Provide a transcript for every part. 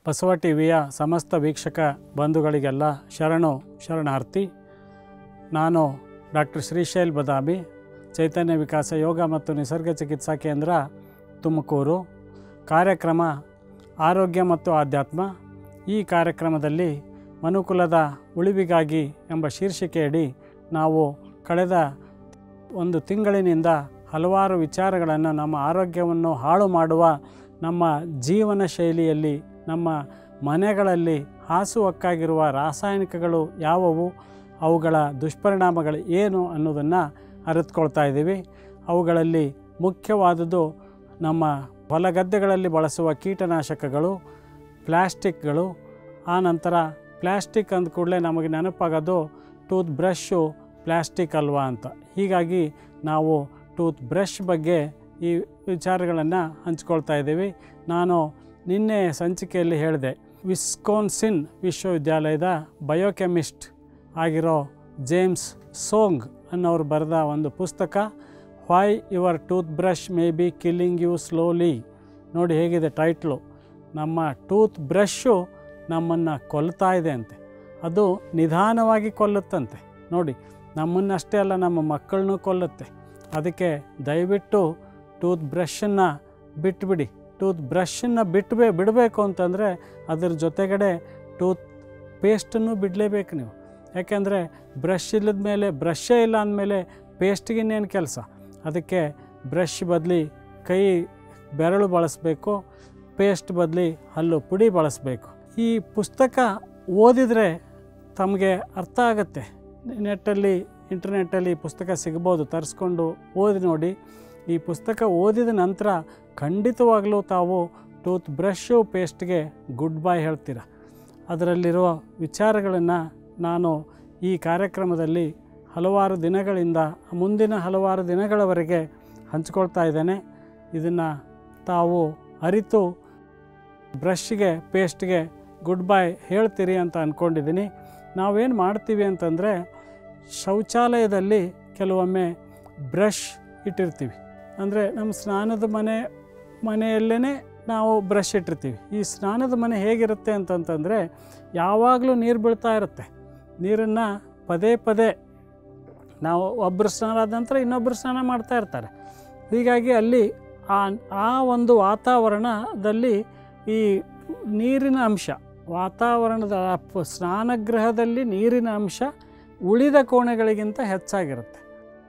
Basava T ವಿಯ ಸಮಸ್ತ ವೀಕ್ಷಕ ಬಂಧುಗಳಿಗೆಲ್ಲ ಶರಣು ಶರಣಾರ್ಥಿ ನಾನು ಡಾಕ್ಟರ್ ಶ್ರೀಶೈಲ್ ಬದಾಮಿ ಚೈತನ್ಯ ವಿಕಾಸ ಯೋಗ ಮತ್ತು ನಿಸರ್ಗ ಚಿಕಿತ್ಸಾ ಕೇಂದ್ರ ತುಮಕೂರು ಕಾರ್ಯಕ್ರಮ ಆರೋಗ್ಯ ಮತ್ತು ಆಧ್ಯಾತ್ಮ ಈ ಕಾರ್ಯಕ್ರಮದಲ್ಲಿ ಮನುಕುಲದ ಉಳಿವಿಗಾಗಿ ಎಂಬ ಶೀರ್ಷಿಕೆಯಡಿ ನಾವು ಕಳೆದ ಒಂದು ತಿಂಗಳಿನಿಂದ ಹಲವಾರು ವಿಚಾರಗಳನ್ನು ನಮ್ಮ ಆರೋಗ್ಯವನ್ನು ಹಾಳು ಮಾಡುವ ನಮ್ಮ ಜೀವನ ಶೈಲಿಯಲ್ಲಿ ನಮ್ಮ ಮನೆಗಳಲ್ಲಿ ಹಾಸುಹಕ್ಕಾಗಿರುವ ರಾಸಾಯನಿಕಗಳು ಯಾವುವು ಅವುಗಳ ದುಷ್ಪರಿಣಾಮಗಳು ಏನು ಅನ್ನೋದನ್ನು ಅರಿತುಕೊಳ್ತಾ ಇದ್ದೀವಿ ಅವುಗಳಲ್ಲಿ ಮುಖ್ಯವಾದುದು ನಮ್ಮ ಹೊಲಗದ್ದೆಗಳಲ್ಲಿ ಬಳಸುವ ಕೀಟನಾಶಕಗಳು ಪ್ಲ್ಯಾಸ್ಟಿಕ್ಗಳು ಆನಂತರ ಪ್ಲ್ಯಾಸ್ಟಿಕ್ ಅಂದ ಕೂಡಲೇ ನಮಗೆ ನೆನಪಾಗೋದು ಟೂತ್ ಬ್ರಷ್ಷು ಪ್ಲ್ಯಾಸ್ಟಿಕ್ ಅಲ್ವಾ ಅಂತ ಹೀಗಾಗಿ ನಾವು ಟೂತ್ ಬ್ರಷ್ ಬಗ್ಗೆ ಈ ವಿಚಾರಗಳನ್ನು ಹಂಚ್ಕೊಳ್ತಾ ಇದ್ದೀವಿ ನಾನು ನಿನ್ನೆ ಸಂಚಿಕೆಯಲ್ಲಿ ಹೇಳಿದೆ ವಿಸ್ಕೋನ್ಸಿನ್ ವಿಶ್ವವಿದ್ಯಾಲಯದ ಬಯೋಕೆಮಿಸ್ಟ್ ಆಗಿರೋ ಜೇಮ್ಸ್ ಸೋಂಗ್ ಅನ್ನೋರು ಬರೆದ ಒಂದು ಪುಸ್ತಕ why your tooth brush may be killing you slowly ನೋಡಿ ಹೇಗಿದೆ ಟೈಟ್ಲು ನಮ್ಮ ಟೂತ್ ಬ್ರಷ್ಷು ನಮ್ಮನ್ನು ಕೊಲ್ತಾ ಇದೆ ಅಂತೆ ಅದು ನಿಧಾನವಾಗಿ ಕೊಲ್ಲುತ್ತಂತೆ ನೋಡಿ ನಮ್ಮನ್ನಷ್ಟೇ ಅಲ್ಲ ನಮ್ಮ ಮಕ್ಕಳನ್ನೂ ಕೊಲ್ಲುತ್ತೆ ಅದಕ್ಕೆ ದಯವಿಟ್ಟು ಟೂತ್ ಬ್ರಷನ್ನು ಬಿಟ್ಬಿಡಿ ಟೂತ್ ಬ್ರಷನ್ನು ಬಿಟ್ಟಬೇ ಬಿಡಬೇಕು ಅಂತಂದರೆ ಅದ್ರ ಜೊತೆಗಡೆ ಟೂತ್ ಪೇಸ್ಟನ್ನು ಬಿಡಲೇಬೇಕು ನೀವು ಯಾಕೆಂದರೆ ಬ್ರಷ್ ಇಲ್ಲದ ಮೇಲೆ ಬ್ರಷೇ ಇಲ್ಲ ಅಂದಮೇಲೆ ಪೇಸ್ಟ್ಗಿನ್ನೇನು ಕೆಲಸ ಅದಕ್ಕೆ ಬ್ರಷ್ ಬದಲಿ ಕೈ ಬೆರಳು ಬಳಸಬೇಕು ಪೇಸ್ಟ್ ಬದಲಿ ಹಲ್ಲು ಪುಡಿ ಬಳಸಬೇಕು ಈ ಪುಸ್ತಕ ಓದಿದರೆ ತಮಗೆ ಅರ್ಥ ಆಗುತ್ತೆ ನೆಟ್ಟಲ್ಲಿ ಇಂಟರ್ನೆಟ್ಟಲ್ಲಿ ಈ ಪುಸ್ತಕ ಸಿಗ್ಬೋದು ತರಿಸ್ಕೊಂಡು ಓದಿ ನೋಡಿ ಈ ಪುಸ್ತಕ ಓದಿದ ನಂತರ ಖಂಡಿತವಾಗಲೂ ತಾವು ಟೂತ್ ಬ್ರಷ್ಷು ಪೇಸ್ಟ್ಗೆ ಗುಡ್ ಬೈ ಹೇಳ್ತೀರ ಅದರಲ್ಲಿರುವ ವಿಚಾರಗಳನ್ನು ನಾನು ಈ ಕಾರ್ಯಕ್ರಮದಲ್ಲಿ ಹಲವಾರು ದಿನಗಳಿಂದ ಮುಂದಿನ ಹಲವಾರು ದಿನಗಳವರೆಗೆ ಹಂಚ್ಕೊಳ್ತಾ ಇದ್ದೇನೆ ಇದನ್ನು ತಾವು ಅರಿತು ಬ್ರಷ್ಗೆ ಪೇಸ್ಟ್ಗೆ ಗುಡ್ ಬೈ ಹೇಳ್ತೀರಿ ಅಂತ ಅಂದ್ಕೊಂಡಿದ್ದೀನಿ ನಾವೇನು ಮಾಡ್ತೀವಿ ಅಂತಂದರೆ ಶೌಚಾಲಯದಲ್ಲಿ ಕೆಲವೊಮ್ಮೆ ಬ್ರಷ್ ಇಟ್ಟಿರ್ತೀವಿ ಅಂದರೆ ನಮ್ಮ ಸ್ನಾನದ ಮನೆ ಮನೆಯಲ್ಲೇ ನಾವು ಬ್ರಷ್ ಇಟ್ಟಿರ್ತೀವಿ ಈ ಸ್ನಾನದ ಮನೆ ಹೇಗಿರುತ್ತೆ ಅಂತಂತಂದರೆ ಯಾವಾಗಲೂ ನೀರು ಬೀಳ್ತಾ ಇರುತ್ತೆ ನೀರನ್ನು ಪದೇ ಪದೇ ನಾವು ಒಬ್ಬರು ಸ್ನಾನ ಆದ ನಂತರ ಇನ್ನೊಬ್ಬರು ಸ್ನಾನ ಮಾಡ್ತಾ ಇರ್ತಾರೆ ಹೀಗಾಗಿ ಅಲ್ಲಿ ಆ ಆ ಒಂದು ವಾತಾವರಣದಲ್ಲಿ ಈ ನೀರಿನ ಅಂಶ ವಾತಾವರಣದ ಆ ಪ- ಸ್ನಾನಗೃಹದಲ್ಲಿ ನೀರಿನ ಅಂಶ ಉಳಿದ ಕೋಣೆಗಳಿಗಿಂತ ಹೆಚ್ಚಾಗಿರುತ್ತೆ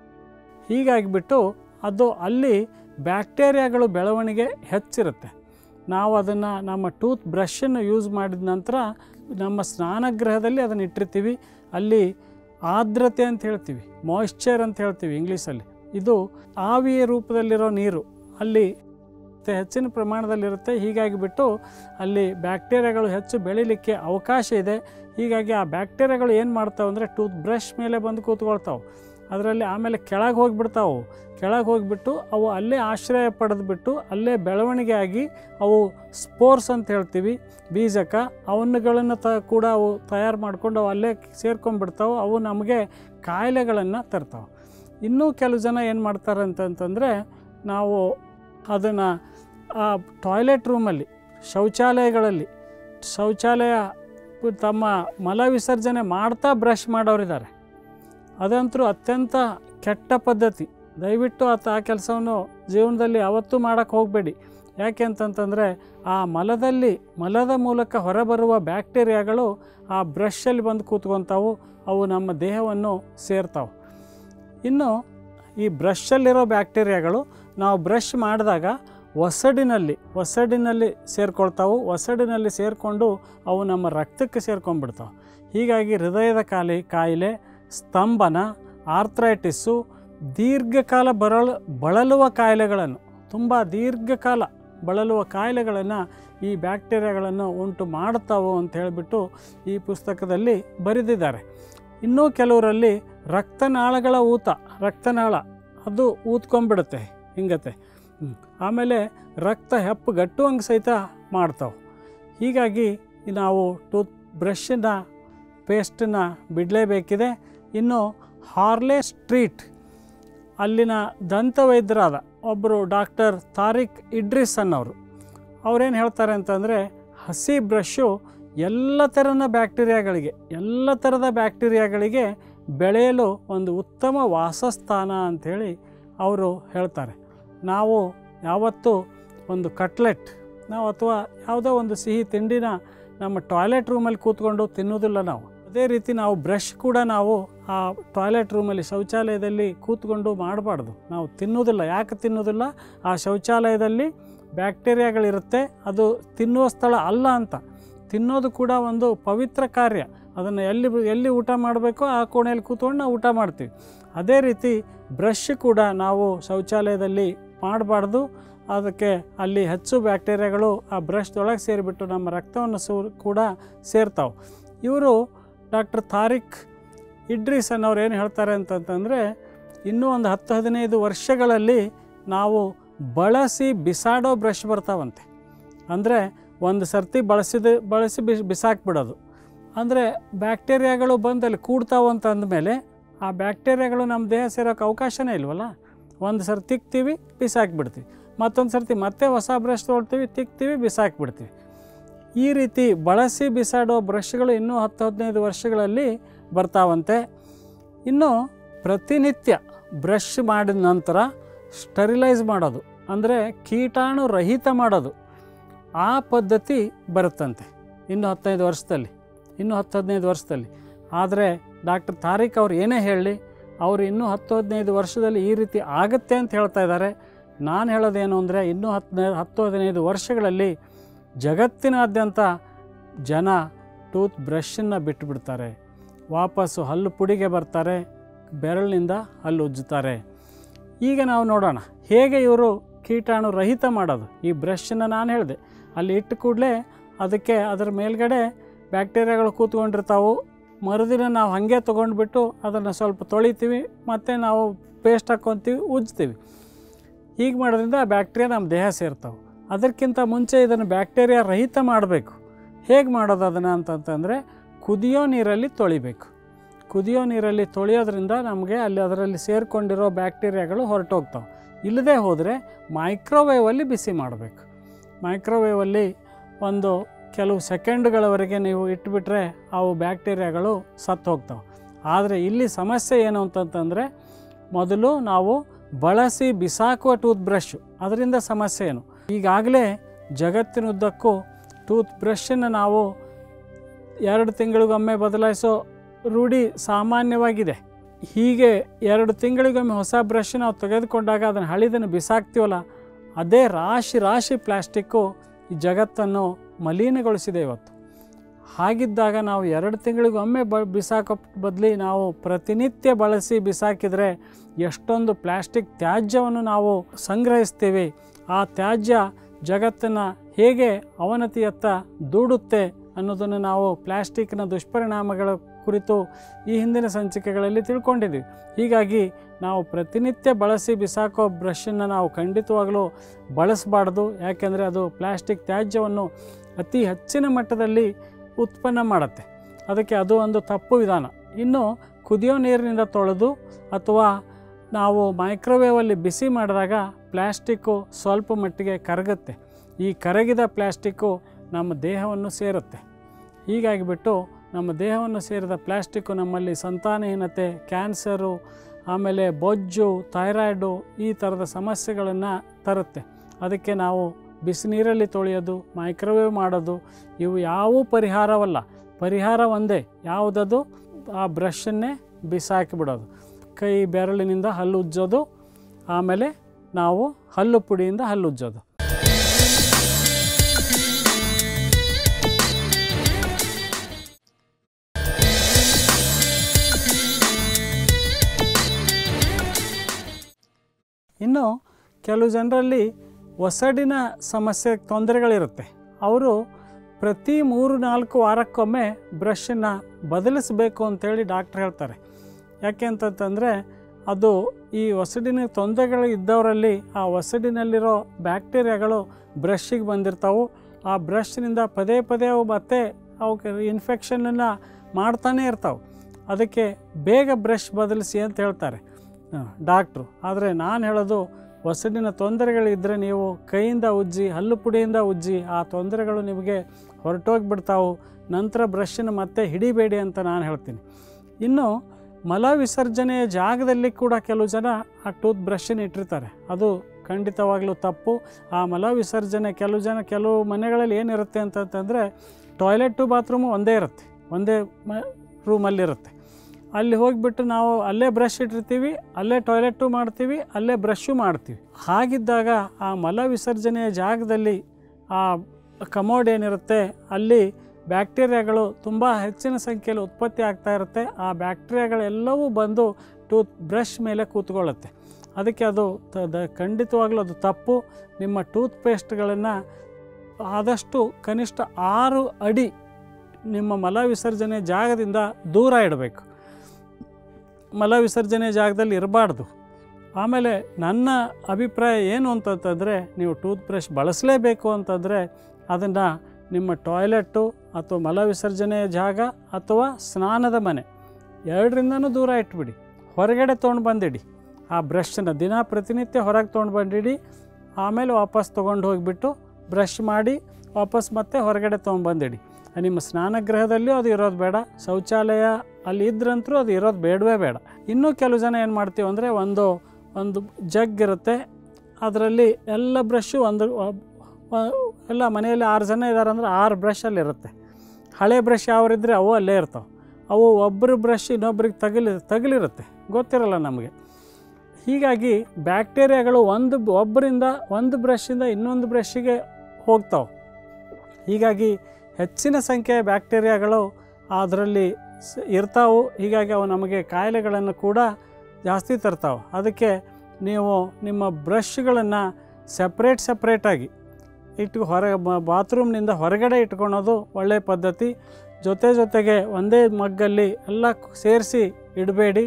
ಹೀಗಾಗಿಬಿಟ್ಟು ಅದು ಅಲ್ಲಿ ಬ್ಯಾಕ್ಟೀರಿಯಾಗಳು ಬೆಳವಣಿಗೆ ಹೆಚ್ಚಿರುತ್ತೆ ನಾವು ಅದನ್ನು ನಮ್ಮ ಟೂತ್ ಬ್ರಷನ್ನು ಯೂಸ್ ಮಾಡಿದ ನಂತರ ನಮ್ಮ ಸ್ನಾನಗೃಹದಲ್ಲಿ ಅದನ್ನು ಇಟ್ಟಿರ್ತೀವಿ ಅಲ್ಲಿ ಆರ್ದ್ರತೆ ಅಂತ ಹೇಳ್ತೀವಿ ಮಾಯಿಶ್ಚರ್ ಅಂತ ಹೇಳ್ತೀವಿ ಇಂಗ್ಲೀಷಲ್ಲಿ ಇದು ಆವಿಯ ರೂಪದಲ್ಲಿರೋ ನೀರು ಅಲ್ಲಿ ಮತ್ತೆ ಹೆಚ್ಚಿನ ಪ್ರಮಾಣದಲ್ಲಿರುತ್ತೆ ಹೀಗಾಗಿ ಬಿಟ್ಟು ಅಲ್ಲಿ ಬ್ಯಾಕ್ಟೀರಿಯಾಗಳು ಹೆಚ್ಚು ಬೆಳಿಲಿಕ್ಕೆ ಅವಕಾಶ ಇದೆ ಹೀಗಾಗಿ ಆ ಬ್ಯಾಕ್ಟೀರಿಯಾಗಳು ಏನು ಮಾಡ್ತಾವೆ ಅಂದರೆ ಟೂತ್ ಬ್ರಷ್ ಮೇಲೆ ಬಂದು ಕೂತ್ಕೊಳ್ತಾವೆ ಅದರಲ್ಲಿ ಆಮೇಲೆ ಕೆಳಗೆ ಹೋಗಿಬಿಡ್ತಾವೆ ಕೆಳಗೆ ಹೋಗಿಬಿಟ್ಟು ಅವು ಅಲ್ಲೇ ಆಶ್ರಯ ಪಡೆದುಬಿಟ್ಟು ಅಲ್ಲೇ ಬೆಳವಣಿಗೆ ಆಗಿ ಅವು ಸ್ಪೋರ್ಸ್ ಅಂತ ಹೇಳ್ತೀವಿ ಬೀಜಕ ಅವನ್ನುಗಳನ್ನು ತ ಕೂಡ ಅವು ತಯಾರು ಮಾಡ್ಕೊಂಡು ಅವು ಅಲ್ಲೇ ಸೇರ್ಕೊಂಡ್ಬಿಡ್ತಾವೆ ಅವು ನಮಗೆ ಕಾಯಿಲೆಗಳನ್ನು ತರ್ತಾವೆ ಇನ್ನೂ ಕೆಲವು ಜನ ಏನು ಮಾಡ್ತಾರೆ ಅಂತಂತಂದರೆ ನಾವು ಅದನ್ನು ಆ ಟಾಯ್ಲೆಟ್ ರೂಮಲ್ಲಿ ಶೌಚಾಲಯಗಳಲ್ಲಿ ಶೌಚಾಲಯ ತಮ್ಮ ಮಲ ವಿಸರ್ಜನೆ ಮಾಡ್ತಾ ಬ್ರಷ್ ಮಾಡೋರಿದ್ದಾರೆ ಅದಂತರೂ ಅತ್ಯಂತ ಕೆಟ್ಟ ಪದ್ಧತಿ ದಯವಿಟ್ಟು ಆತ ಆ ಕೆಲಸವನ್ನು ಜೀವನದಲ್ಲಿ ಯಾವತ್ತೂ ಮಾಡೋಕ್ಕೆ ಹೋಗಬೇಡಿ ಯಾಕೆ ಅಂತಂತಂದರೆ ಆ ಮಲದಲ್ಲಿ ಮಲದ ಮೂಲಕ ಹೊರಬರುವ ಬ್ಯಾಕ್ಟೀರಿಯಾಗಳು ಆ ಬ್ರಷಲ್ಲಿ ಬಂದು ಕೂತ್ಕೊತಾವು ಅವು ನಮ್ಮ ದೇಹವನ್ನು ಸೇರ್ತಾವೆ ಇನ್ನು ಈ ಬ್ರಷಲ್ಲಿರೋ ಬ್ಯಾಕ್ಟೀರಿಯಾಗಳು ನಾವು ಬ್ರಷ್ ಮಾಡಿದಾಗ ಒಸಡಿನಲ್ಲಿ ಒಸಡಿನಲ್ಲಿ ಸೇರ್ಕೊಳ್ತಾವು ಒಸಡಿನಲ್ಲಿ ಸೇರಿಕೊಂಡು ಅವು ನಮ್ಮ ರಕ್ತಕ್ಕೆ ಸೇರ್ಕೊಂಡ್ಬಿಡ್ತಾವೆ ಹೀಗಾಗಿ ಹೃದಯದ ಕಾಲಿ ಕಾಯಿಲೆ ಸ್ತಂಭನ ಆರ್ಥ್ರೈಟಿಸ್ಸು ದೀರ್ಘಕಾಲ ಬರಲು ಬಳಲುವ ಕಾಯಿಲೆಗಳನ್ನು ತುಂಬ ದೀರ್ಘಕಾಲ ಬಳಲುವ ಕಾಯಿಲೆಗಳನ್ನು ಈ ಬ್ಯಾಕ್ಟೀರಿಯಾಗಳನ್ನು ಉಂಟು ಮಾಡುತ್ತಾವು ಅಂತ ಹೇಳಿಬಿಟ್ಟು ಈ ಪುಸ್ತಕದಲ್ಲಿ ಬರೆದಿದ್ದಾರೆ ಇನ್ನೂ ಕೆಲವರಲ್ಲಿ ರಕ್ತನಾಳಗಳ ಊತ ರಕ್ತನಾಳ ಅದು ಊದ್ಕೊಂಡ್ಬಿಡುತ್ತೆ ಹಿಂಗತೆ ಹ್ಮ್. ಆಮೇಲೆ ರಕ್ತ ಹೆಪ್ಪು ಗಟ್ಟುವಂಗೆ ಸಹಿತ ಮಾಡ್ತಾವೆ ಹೀಗಾಗಿ ನಾವು ಟೂತ್ ಬ್ರಷನ್ನ ಪೇಸ್ಟನ್ನು ಬಿಡಲೇಬೇಕಿದೆ ಇನ್ನು ಹಾರ್ಲೆ ಸ್ಟ್ರೀಟ್ ಅಲ್ಲಿನ ದಂತವೈದ್ಯರಾದ ಒಬ್ಬರು ಡಾಕ್ಟರ್ ತಾರಿಕ್ ಇಡ್ರಿಸ್ ಅನ್ನೋರು ಅವ್ರೇನು ಹೇಳ್ತಾರೆ ಅಂತಂದರೆ ಹಸಿ ಬ್ರಷು ಎಲ್ಲ ಥರದ ಬ್ಯಾಕ್ಟೀರಿಯಾಗಳಿಗೆ ಎಲ್ಲ ಥರದ ಬ್ಯಾಕ್ಟೀರಿಯಾಗಳಿಗೆ ಬೆಳೆಯಲು ಒಂದು ಉತ್ತಮ ವಾಸಸ್ಥಾನ ಅಂಥೇಳಿ ಅವರು ಹೇಳ್ತಾರೆ ನಾವು ಯಾವತ್ತೂ ಒಂದು ಕಟ್ಲೆಟ್ ನಾವು ಅಥವಾ ಯಾವುದೋ ಒಂದು ಸಿಹಿ ತಿಂಡಿನ ನಮ್ಮ ಟಾಯ್ಲೆಟ್ ರೂಮಲ್ಲಿ ಕೂತ್ಕೊಂಡು ತಿನ್ನೋದಿಲ್ಲ ನಾವು ಅದೇ ರೀತಿ ನಾವು ಬ್ರಷ್ ಕೂಡ ನಾವು ಆ ಟಾಯ್ಲೆಟ್ ರೂಮಲ್ಲಿ ಶೌಚಾಲಯದಲ್ಲಿ ಕೂತ್ಕೊಂಡು ಮಾಡಬಾರ್ದು ನಾವು ತಿನ್ನೋದಿಲ್ಲ ಯಾಕೆ ತಿನ್ನೋದಿಲ್ಲ ಆ ಶೌಚಾಲಯದಲ್ಲಿ ಬ್ಯಾಕ್ಟೀರಿಯಾಗಳಿರುತ್ತೆ ಅದು ತಿನ್ನುವ ಸ್ಥಳ ಅಲ್ಲ ಅಂತ ತಿನ್ನೋದು ಕೂಡ ಒಂದು ಪವಿತ್ರ ಕಾರ್ಯ ಅದನ್ನು ಎಲ್ಲಿ ಎಲ್ಲಿ ಊಟ ಮಾಡಬೇಕೋ ಆ ಕೋಣೆಯಲ್ಲಿ ಕೂತ್ಕೊಂಡು ನಾವು ಊಟ ಮಾಡ್ತೀವಿ ಅದೇ ರೀತಿ ಬ್ರಷ್ ಕೂಡ ನಾವು ಶೌಚಾಲಯದಲ್ಲಿ ಮಾಡಬಾರ್ದು ಅದಕ್ಕೆ ಅಲ್ಲಿ ಹೆಚ್ಚು ಬ್ಯಾಕ್ಟೀರಿಯಾಗಳು ಆ ಬ್ರಷ್ದೊಳಗೆ ಸೇರಿಬಿಟ್ಟು ನಮ್ಮ ರಕ್ತವನ್ನು ಸೂ ಕೂಡ ಸೇರ್ತಾವೆ ಇವರು ಡಾಕ್ಟರ್ ತಾರಿಕ್ ಇಡ್ರೀಸ್ ಅನ್ನೋರು ಏನು ಹೇಳ್ತಾರೆ ಅಂತಂತಂದರೆ ಇನ್ನೂ ಒಂದು ಹತ್ತು ಹದಿನೈದು ವರ್ಷಗಳಲ್ಲಿ ನಾವು ಬಳಸಿ ಬಿಸಾಡೋ ಬ್ರಷ್ ಬರ್ತಾವಂತೆ ಅಂದರೆ ಒಂದು ಸರ್ತಿ ಬಳಸಿದ ಬಳಸಿ ಬಿಸ್ ಬಿಸಾಕ್ಬಿಡೋದು ಅಂದರೆ ಬ್ಯಾಕ್ಟೀರಿಯಾಗಳು ಬಂದು ಅಲ್ಲಿ ಕೂಡ್ತಾವೆ ಅಂತ ಅಂದಮೇಲೆ ಆ ಬ್ಯಾಕ್ಟೀರಿಯಾಗಳು ನಮ್ಮ ದೇಹ ಸೇರೋಕ್ಕೆ ಅವಕಾಶನೇ ಇಲ್ವಲ್ಲ ಒಂದು ಸರಿ ತಿಕ್ತೀವಿ ಬಿಸಾಕ್ಬಿಡ್ತೀವಿ ಮತ್ತೊಂದು ಸರ್ತಿ ಮತ್ತೆ ಹೊಸ ಬ್ರಷ್ ತೊಗೊಳ್ತೀವಿ ತಿಕ್ತೀವಿ ಬಿಸಾಕ್ಬಿಡ್ತೀವಿ ಈ ರೀತಿ ಬಳಸಿ ಬಿಸಾಡೋ ಬ್ರಷ್ಗಳು ಇನ್ನೂ ಹತ್ತು ಹದಿನೈದು ವರ್ಷಗಳಲ್ಲಿ ಬರ್ತಾವಂತೆ ಇನ್ನು ಪ್ರತಿನಿತ್ಯ ಬ್ರಷ್ ಮಾಡಿದ ನಂತರ ಸ್ಟರಿಲೈಸ್ ಮಾಡೋದು ಅಂದರೆ ಕೀಟಾಣು ರಹಿತ ಮಾಡೋದು ಆ ಪದ್ಧತಿ ಬರುತ್ತಂತೆ ಇನ್ನು ಹತ್ತೈದು ವರ್ಷದಲ್ಲಿ ಇನ್ನು ಹತ್ತು ಹದಿನೈದು ವರ್ಷದಲ್ಲಿ ಆದರೆ ಡಾಕ್ಟರ್ ತಾರಿಕ್ ಅವ್ರು ಏನೇ ಹೇಳಲಿ ಅವರು ಇನ್ನೂ ಹತ್ತು ಹದಿನೈದು ವರ್ಷದಲ್ಲಿ ಈ ರೀತಿ ಆಗುತ್ತೆ ಅಂತ ಹೇಳ್ತಾ ಇದ್ದಾರೆ ನಾನು ಹೇಳೋದೇನು ಅಂದರೆ ಇನ್ನೂ ಹತ್ತು ಹತ್ತು ಹದಿನೈದು ವರ್ಷಗಳಲ್ಲಿ ಜಗತ್ತಿನಾದ್ಯಂತ ಜನ ಟೂತ್ ಬ್ರಷನ್ನು ಬಿಟ್ಟುಬಿಡ್ತಾರೆ ವಾಪಸ್ಸು ಹಲ್ಲು ಪುಡಿಗೆ ಬರ್ತಾರೆ ಬೆರಳಿನಿಂದ ಹಲ್ಲು ಉಜ್ಜುತ್ತಾರೆ ಈಗ ನಾವು ನೋಡೋಣ ಹೇಗೆ ಇವರು ಕೀಟಾಣು ರಹಿತ ಮಾಡೋದು ಈ ಬ್ರಷನ್ನು ನಾನು ಹೇಳಿದೆ ಅಲ್ಲಿ ಇಟ್ಟ ಕೂಡಲೇ ಅದಕ್ಕೆ ಅದರ ಮೇಲ್ಗಡೆ ಬ್ಯಾಕ್ಟೀರಿಯಾಗಳು ಕೂತ್ಕೊಂಡಿರ್ತಾವೆ ಮರುದಿನ ನಾವು ಹಾಗೆ ತೊಗೊಂಡ್ಬಿಟ್ಟು ಅದನ್ನು ಸ್ವಲ್ಪ ತೊಳಿತೀವಿ ಮತ್ತು ನಾವು ಪೇಸ್ಟ್ ಹಾಕ್ಕೊತೀವಿ ಉಜ್ತೀವಿ ಹೀಗೆ ಮಾಡೋದ್ರಿಂದ ಆ ಬ್ಯಾಕ್ಟೀರಿಯಾ ನಮ್ಮ ದೇಹ ಸೇರ್ತಾವೆ ಅದಕ್ಕಿಂತ ಮುಂಚೆ ಇದನ್ನು ಬ್ಯಾಕ್ಟೀರಿಯಾ ರಹಿತ ಮಾಡಬೇಕು ಹೇಗೆ ಮಾಡೋದು ಅದನ್ನು ಅಂತಂತಂದರೆ ಕುದಿಯೋ ನೀರಲ್ಲಿ ತೊಳಿಬೇಕು ಕುದಿಯೋ ನೀರಲ್ಲಿ ತೊಳೆಯೋದ್ರಿಂದ ನಮಗೆ ಅಲ್ಲಿ ಅದರಲ್ಲಿ ಸೇರಿಕೊಂಡಿರೋ ಬ್ಯಾಕ್ಟೀರಿಯಾಗಳು ಹೊರಟೋಗ್ತಾವೆ ಇಲ್ಲದೆ ಹೋದರೆ ಮೈಕ್ರೋವೇವಲ್ಲಿ ಬಿಸಿ ಮಾಡಬೇಕು ಮೈಕ್ರೋವೇವಲ್ಲಿ ಒಂದು ಕೆಲವು ಸೆಕೆಂಡ್ಗಳವರೆಗೆ ನೀವು ಇಟ್ಬಿಟ್ರೆ ಅವು ಬ್ಯಾಕ್ಟೀರಿಯಾಗಳು ಸತ್ತು ಹೋಗ್ತಾವೆ ಆದರೆ ಇಲ್ಲಿ ಸಮಸ್ಯೆ ಏನು ಅಂತಂತಂದರೆ ಮೊದಲು ನಾವು ಬಳಸಿ ಬಿಸಾಕುವ ಟೂತ್ ಬ್ರಷ್ ಅದರಿಂದ ಸಮಸ್ಯೆ ಏನು ಈಗಾಗಲೇ ಜಗತ್ತಿನುದ್ದಕ್ಕೂ ಟೂತ್ ಬ್ರಷನ್ನು ನಾವು ಎರಡು ತಿಂಗಳಿಗೊಮ್ಮೆ ಬದಲಾಯಿಸೋ ರೂಢಿ ಸಾಮಾನ್ಯವಾಗಿದೆ ಹೀಗೆ ಎರಡು ತಿಂಗಳಿಗೊಮ್ಮೆ ಹೊಸ ಬ್ರಷ್ ನಾವು ತೆಗೆದುಕೊಂಡಾಗ ಅದನ್ನು ಹಳಿದನ್ನು ಬಿಸಾಕ್ತೀವಲ್ಲ ಅದೇ ರಾಶಿ ರಾಶಿ ಪ್ಲ್ಯಾಸ್ಟಿಕ್ಕು ಈ ಜಗತ್ತನ್ನು ಮಲಿನಗೊಳಿಸಿದೆ ಇವತ್ತು ಹಾಗಿದ್ದಾಗ ನಾವು ಎರಡು ತಿಂಗಳಿಗೊಮ್ಮೆ ಬ ಬಿಸಾಕೋ ಬದಲಿ ನಾವು ಪ್ರತಿನಿತ್ಯ ಬಳಸಿ ಬಿಸಾಕಿದರೆ ಎಷ್ಟೊಂದು ಪ್ಲ್ಯಾಸ್ಟಿಕ್ ತ್ಯಾಜ್ಯವನ್ನು ನಾವು ಸಂಗ್ರಹಿಸ್ತೀವಿ ಆ ತ್ಯಾಜ್ಯ ಜಗತ್ತನ್ನು ಹೇಗೆ ಅವನತಿಯತ್ತ ದೂಡುತ್ತೆ ಅನ್ನೋದನ್ನು ನಾವು ಪ್ಲ್ಯಾಸ್ಟಿಕ್ನ ದುಷ್ಪರಿಣಾಮಗಳ ಕುರಿತು ಈ ಹಿಂದಿನ ಸಂಚಿಕೆಗಳಲ್ಲಿ ತಿಳ್ಕೊಂಡಿದ್ದೀವಿ ಹೀಗಾಗಿ ನಾವು ಪ್ರತಿನಿತ್ಯ ಬಳಸಿ ಬಿಸಾಕೋ ಬ್ರಷನ್ನು ನಾವು ಖಂಡಿತವಾಗಲೂ ಬಳಸಬಾರ್ದು ಯಾಕೆಂದರೆ ಅದು ಪ್ಲ್ಯಾಸ್ಟಿಕ್ ತ್ಯಾಜ್ಯವನ್ನು ಅತಿ ಹೆಚ್ಚಿನ ಮಟ್ಟದಲ್ಲಿ ಉತ್ಪನ್ನ ಮಾಡುತ್ತೆ ಅದಕ್ಕೆ ಅದು ಒಂದು ತಪ್ಪು ವಿಧಾನ ಇನ್ನು ಕುದಿಯೋ ನೀರಿನಿಂದ ತೊಳೆದು ಅಥವಾ ನಾವು ಮೈಕ್ರೋವೇವಲ್ಲಿ ಬಿಸಿ ಮಾಡಿದಾಗ ಪ್ಲ್ಯಾಸ್ಟಿಕ್ಕು ಸ್ವಲ್ಪ ಮಟ್ಟಿಗೆ ಕರಗುತ್ತೆ ಈ ಕರಗಿದ ಪ್ಲ್ಯಾಸ್ಟಿಕ್ಕು ನಮ್ಮ ದೇಹವನ್ನು ಸೇರುತ್ತೆ ಹೀಗಾಗಿಬಿಟ್ಟು ನಮ್ಮ ದೇಹವನ್ನು ಸೇರಿದ ಪ್ಲ್ಯಾಸ್ಟಿಕ್ಕು ನಮ್ಮಲ್ಲಿ ಸಂತಾನಹೀನತೆ ಕ್ಯಾನ್ಸರು ಆಮೇಲೆ ಬೊಜ್ಜು ಥೈರಾಯ್ಡು ಈ ಥರದ ಸಮಸ್ಯೆಗಳನ್ನು ತರುತ್ತೆ ಅದಕ್ಕೆ ನಾವು ಬಿಸಿ ನೀರಲ್ಲಿ ತೊಳೆಯೋದು ಮೈಕ್ರೋವೇವ್ ಮಾಡೋದು ಇವು ಯಾವೂ ಪರಿಹಾರವಲ್ಲ ಪರಿಹಾರ ಒಂದೇ ಯಾವುದದು ಆ ಬ್ರಷನ್ನೇ ಬಿಸಾಕಿಬಿಡೋದು ಕೈ ಬೆರಳಿನಿಂದ ಹಲ್ಲು ಉಜ್ಜೋದು ಆಮೇಲೆ ನಾವು ಹಲ್ಲು ಪುಡಿಯಿಂದ ಹಲ್ಲು ಉಜ್ಜೋದು ಇನ್ನು ಕೆಲವು ಜನರಲ್ಲಿ ಒಸಡಿನ ಸಮಸ್ಯೆ ತೊಂದರೆಗಳಿರುತ್ತೆ ಅವರು ಪ್ರತಿ ಮೂರು ನಾಲ್ಕು ವಾರಕ್ಕೊಮ್ಮೆ ಬ್ರಷನ್ನು ಬದಲಿಸಬೇಕು ಅಂತೇಳಿ ಡಾಕ್ಟ್ರ್ ಹೇಳ್ತಾರೆ ಯಾಕೆ ಅಂತಂತಂದರೆ ಅದು ಈ ಒಸಡಿನ ತೊಂದರೆಗಳು ಇದ್ದವರಲ್ಲಿ ಆ ಒಸಡಿನಲ್ಲಿರೋ ಬ್ಯಾಕ್ಟೀರಿಯಾಗಳು ಬ್ರಷ್ಷಿಗೆ ಬಂದಿರ್ತಾವೆ ಆ ಬ್ರಷ್ನಿಂದ ಪದೇ ಪದೇ ಅವು ಮತ್ತೆ ಅವಕ್ಕೆ ಇನ್ಫೆಕ್ಷನನ್ನು ಮಾಡ್ತಾನೇ ಇರ್ತಾವೆ ಅದಕ್ಕೆ ಬೇಗ ಬ್ರಷ್ ಬದಲಿಸಿ ಅಂತ ಹೇಳ್ತಾರೆ ಡಾಕ್ಟ್ರು ಆದರೆ ನಾನು ಹೇಳೋದು ಒಸಡಿನ ತೊಂದರೆಗಳಿದ್ದರೆ ನೀವು ಕೈಯಿಂದ ಉಜ್ಜಿ ಹಲ್ಲು ಪುಡಿಯಿಂದ ಉಜ್ಜಿ ಆ ತೊಂದರೆಗಳು ನಿಮಗೆ ಹೊರಟೋಗಿಬಿಡ್ತಾವು ನಂತರ ಬ್ರಷನ್ನು ಮತ್ತೆ ಹಿಡಿಬೇಡಿ ಅಂತ ನಾನು ಹೇಳ್ತೀನಿ ಇನ್ನು ಮಲ ವಿಸರ್ಜನೆಯ ಜಾಗದಲ್ಲಿ ಕೂಡ ಕೆಲವು ಜನ ಆ ಟೂತ್ ಬ್ರಷನ್ನು ಇಟ್ಟಿರ್ತಾರೆ ಅದು ಖಂಡಿತವಾಗ್ಲೂ ತಪ್ಪು ಆ ಮಲ ವಿಸರ್ಜನೆ ಕೆಲವು ಜನ ಕೆಲವು ಮನೆಗಳಲ್ಲಿ ಏನಿರುತ್ತೆ ಅಂತಂತಂದರೆ ಟಾಯ್ಲೆಟು ಬಾತ್ರೂಮು ಒಂದೇ ಇರುತ್ತೆ ಒಂದೇ ಮ ರೂಮಲ್ಲಿರುತ್ತೆ ಅಲ್ಲಿ ಹೋಗಿಬಿಟ್ಟು ನಾವು ಅಲ್ಲೇ ಬ್ರಷ್ ಇಟ್ಟಿರ್ತೀವಿ ಅಲ್ಲೇ ಟಾಯ್ಲೆಟು ಮಾಡ್ತೀವಿ ಅಲ್ಲೇ ಬ್ರಷ್ಷು ಮಾಡ್ತೀವಿ ಹಾಗಿದ್ದಾಗ ಆ ಮಲ ವಿಸರ್ಜನೆಯ ಜಾಗದಲ್ಲಿ ಆ ಕಮೋಡ್ ಏನಿರುತ್ತೆ ಅಲ್ಲಿ ಬ್ಯಾಕ್ಟೀರಿಯಾಗಳು ತುಂಬ ಹೆಚ್ಚಿನ ಸಂಖ್ಯೆಯಲ್ಲಿ ಉತ್ಪತ್ತಿ ಆಗ್ತಾ ಇರುತ್ತೆ ಆ ಬ್ಯಾಕ್ಟೀರಿಯಾಗಳೆಲ್ಲವೂ ಬಂದು ಟೂತ್ ಬ್ರಷ್ ಮೇಲೆ ಕೂತ್ಕೊಳ್ಳುತ್ತೆ ಅದಕ್ಕೆ ಅದು ತ ದ ಖಂಡಿತವಾಗ್ಲೂ ಅದು ತಪ್ಪು ನಿಮ್ಮ ಟೂತ್ ಪೇಸ್ಟ್ಗಳನ್ನು ಆದಷ್ಟು ಕನಿಷ್ಠ ಆರು ಅಡಿ ನಿಮ್ಮ ಮಲ ವಿಸರ್ಜನೆ ಜಾಗದಿಂದ ದೂರ ಇಡಬೇಕು ಮಲ ವಿಸರ್ಜನೆ ಜಾಗದಲ್ಲಿ ಇರಬಾರ್ದು ಆಮೇಲೆ ನನ್ನ ಅಭಿಪ್ರಾಯ ಏನು ಅಂತಂತಂದರೆ ನೀವು ಟೂತ್ ಬ್ರಷ್ ಬಳಸಲೇಬೇಕು ಅಂತಂದರೆ ಅದನ್ನು ನಿಮ್ಮ ಟಾಯ್ಲೆಟ್ಟು ಅಥವಾ ಮಲ ವಿಸರ್ಜನೆಯ ಜಾಗ ಅಥವಾ ಸ್ನಾನದ ಮನೆ ಎರಡರಿಂದನೂ ದೂರ ಇಟ್ಬಿಡಿ ಹೊರಗಡೆ ತೊಗೊಂಡು ಬಂದಿಡಿ ಆ ಬ್ರಷನ್ನು ದಿನ ಪ್ರತಿನಿತ್ಯ ಹೊರಗೆ ತೊಗೊಂಡು ಬಂದಿಡಿ ಆಮೇಲೆ ವಾಪಸ್ ತೊಗೊಂಡು ಹೋಗಿಬಿಟ್ಟು ಬ್ರಷ್ ಮಾಡಿ ವಾಪಸ್ ಮತ್ತೆ ಹೊರಗಡೆ ತೊಗೊಂಬಂದಿಡಿ ನಿಮ್ಮ ಸ್ನಾನಗೃಹದಲ್ಲಿಯೂ ಅದು ಇರೋದು ಬೇಡ ಶೌಚಾಲಯ ಅಲ್ಲಿ ಇದ್ರಂತರೂ ಅದು ಇರೋದು ಬೇಡವೇ ಬೇಡ ಇನ್ನೂ ಕೆಲವು ಜನ ಏನು ಮಾಡ್ತೀವಿ ಅಂದರೆ ಒಂದು ಒಂದು ಜಗ್ ಇರುತ್ತೆ ಅದರಲ್ಲಿ ಎಲ್ಲ ಬ್ರಷ್ಷು ಒಂದು ವ- ಎಲ್ಲ ಮನೆಯಲ್ಲಿ ಆರು ಜನ ಇದ್ದಾರೆ ಅಂದರೆ ಆರು ಬ್ರಷಲ್ಲಿ ಇರುತ್ತೆ ಹಳೆ ಬ್ರಷ್ ಯಾವ್ರಿದ್ರೆ ಅವು ಅಲ್ಲೇ ಇರ್ತಾವೆ ಅವು ಒಬ್ಬರು ಬ್ರಷ್ ಇನ್ನೊಬ್ರಿಗೆ ತಗಲಿ ತಗಲಿರುತ್ತೆ ಗೊತ್ತಿರಲ್ಲ ನಮಗೆ ಹೀಗಾಗಿ ಬ್ಯಾಕ್ಟೀರಿಯಾಗಳು ಒಂದು ಒಬ್ಬರಿಂದ ಒಂದು ಬ್ರಷಿಂದ ಇನ್ನೊಂದು ಬ್ರಷ್ಷಿಗೆ ಹೋಗ್ತಾವೆ ಹೀಗಾಗಿ ಹೆಚ್ಚಿನ ಸಂಖ್ಯೆಯ ಬ್ಯಾಕ್ಟೀರಿಯಾಗಳು ಅದರಲ್ಲಿ ಸ ಇರ್ತಾವೆ ಹೀಗಾಗಿ ಅವು ನಮಗೆ ಕಾಯಿಲೆಗಳನ್ನು ಕೂಡ ಜಾಸ್ತಿ ತರ್ತಾವೆ ಅದಕ್ಕೆ ನೀವು ನಿಮ್ಮ ಬ್ರಷ್ಗಳನ್ನು ಸಪ್ರೇಟ್ ಸಪ್ರೇಟಾಗಿ ಇಟ್ಟು ಹೊರ ಬಾತ್ರೂಮ್ನಿಂದ ಹೊರಗಡೆ ಇಟ್ಕೊಳೋದು ಒಳ್ಳೆಯ ಪದ್ಧತಿ ಜೊತೆ ಜೊತೆಗೆ ಒಂದೇ ಮಗ್ಗಲ್ಲಿ ಎಲ್ಲ ಸೇರಿಸಿ ಇಡಬೇಡಿ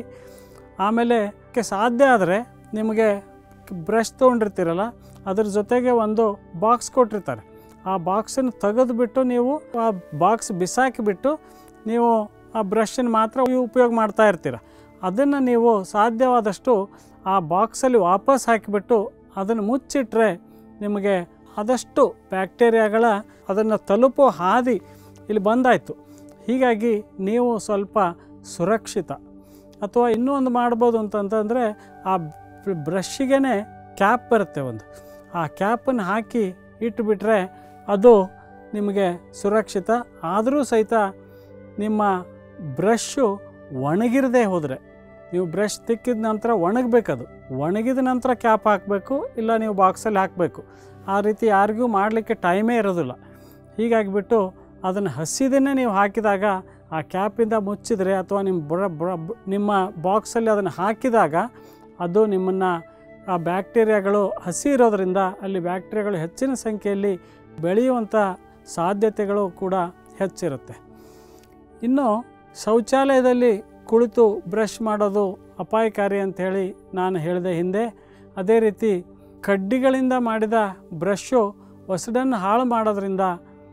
ಆಮೇಲೆ ಕ್ಕೆ ಸಾಧ್ಯ ಆದರೆ ನಿಮಗೆ ಬ್ರಷ್ ತೊಗೊಂಡಿರ್ತೀರಲ್ಲ ಅದ್ರ ಜೊತೆಗೆ ಒಂದು ಬಾಕ್ಸ್ ಕೊಟ್ಟಿರ್ತಾರೆ ಆ ಬಾಕ್ಸನ್ನು ತೆಗೆದುಬಿಟ್ಟು ನೀವು ಆ ಬಾಕ್ಸ್ ಬಿಸಾಕಿಬಿಟ್ಟು ನೀವು ಆ ಬ್ರಷನ್ನು ಮಾತ್ರ ಉಪಯೋಗ ಮಾಡ್ತಾ ಇರ್ತೀರ ಅದನ್ನು ನೀವು ಸಾಧ್ಯವಾದಷ್ಟು ಆ ಬಾಕ್ಸಲ್ಲಿ ವಾಪಸ್ ಹಾಕಿಬಿಟ್ಟು ಅದನ್ನು ಮುಚ್ಚಿಟ್ರೆ ನಿಮಗೆ ಆದಷ್ಟು ಬ್ಯಾಕ್ಟೀರಿಯಾಗಳ ಅದನ್ನು ತಲುಪೋ ಹಾದಿ ಇಲ್ಲಿ ಬಂದಾಯಿತು ಹೀಗಾಗಿ ನೀವು ಸ್ವಲ್ಪ ಸುರಕ್ಷಿತ ಅಥವಾ ಇನ್ನೂ ಒಂದು ಮಾಡ್ಬೋದು ಅಂತಂತಂದರೆ ಆ ಬ್ರಷ್ಷಿಗೆ ಕ್ಯಾಪ್ ಬರುತ್ತೆ ಒಂದು ಆ ಕ್ಯಾಪನ್ನು ಹಾಕಿ ಇಟ್ಬಿಟ್ರೆ ಅದು ನಿಮಗೆ ಸುರಕ್ಷಿತ ಆದರೂ ಸಹಿತ ನಿಮ್ಮ ಬ್ರಷ್ಷು ಒಣಗಿರದೇ ಹೋದರೆ ನೀವು ಬ್ರಷ್ ತಿಕ್ಕಿದ ನಂತರ ಒಣಗಬೇಕದು ಒಣಗಿದ ನಂತರ ಕ್ಯಾಪ್ ಹಾಕಬೇಕು ಇಲ್ಲ ನೀವು ಬಾಕ್ಸಲ್ಲಿ ಹಾಕಬೇಕು ಆ ರೀತಿ ಯಾರಿಗೂ ಮಾಡಲಿಕ್ಕೆ ಟೈಮೇ ಇರೋದಿಲ್ಲ ಹೀಗಾಗಿಬಿಟ್ಟು ಅದನ್ನು ಹಸಿದನ್ನೇ ನೀವು ಹಾಕಿದಾಗ ಆ ಕ್ಯಾಪಿಂದ ಮುಚ್ಚಿದರೆ ಅಥವಾ ನಿಮ್ಮ ಬುಡ ಬುಡ ಬು- ನಿಮ್ಮ ಬಾಕ್ಸಲ್ಲಿ ಅದನ್ನು ಹಾಕಿದಾಗ ಅದು ನಿಮ್ಮನ್ನು ಆ ಬ್ಯಾಕ್ಟೀರಿಯಾಗಳು ಹಸಿ ಇರೋದರಿಂದ ಅಲ್ಲಿ ಬ್ಯಾಕ್ಟೀರಿಯಾಗಳು ಹೆಚ್ಚಿನ ಸಂಖ್ಯೆಯಲ್ಲಿ ಬೆಳೆಯುವಂಥ ಸಾಧ್ಯತೆಗಳು ಕೂಡ ಹೆಚ್ಚಿರುತ್ತೆ ಇನ್ನು ಶೌಚಾಲಯದಲ್ಲಿ ಕುಳಿತು ಬ್ರಷ್ ಮಾಡೋದು ಅಪಾಯಕಾರಿ ಅಂಥೇಳಿ ನಾನು ಹೇಳಿದೆ ಹಿಂದೆ ಅದೇ ರೀತಿ ಕಡ್ಡಿಗಳಿಂದ ಮಾಡಿದ ಬ್ರಷ್ಷು ಒಸಡನ್ನು ಹಾಳು ಮಾಡೋದ್ರಿಂದ